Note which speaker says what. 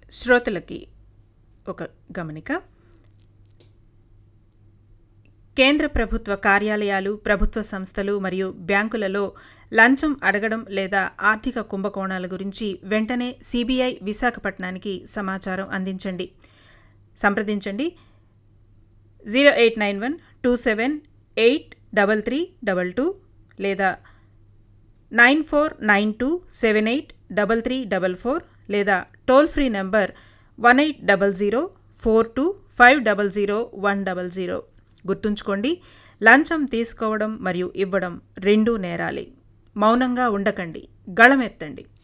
Speaker 1: శ్రోతలకి ఒక గమనిక కేంద్ర ప్రభుత్వ కార్యాలయాలు ప్రభుత్వ సంస్థలు మరియు బ్యాంకులలో లంచం అడగడం లేదా ఆర్థిక కుంభకోణాల గురించి వెంటనే సిబిఐ విశాఖపట్నానికి సమాచారం అందించండి సంప్రదించండి zero eight nine one two seven eight double three double two లేదా nine four nine two seven eight double three double four లేదా toll free number one eight double zero four two five double zero one double zero గుర్తుంచుకోండి లంచం తీసుకోవడం మరియు ఇవ్వడం రెండూ నేరాలే మౌనంగా ఉండకండి గళమెత్తండి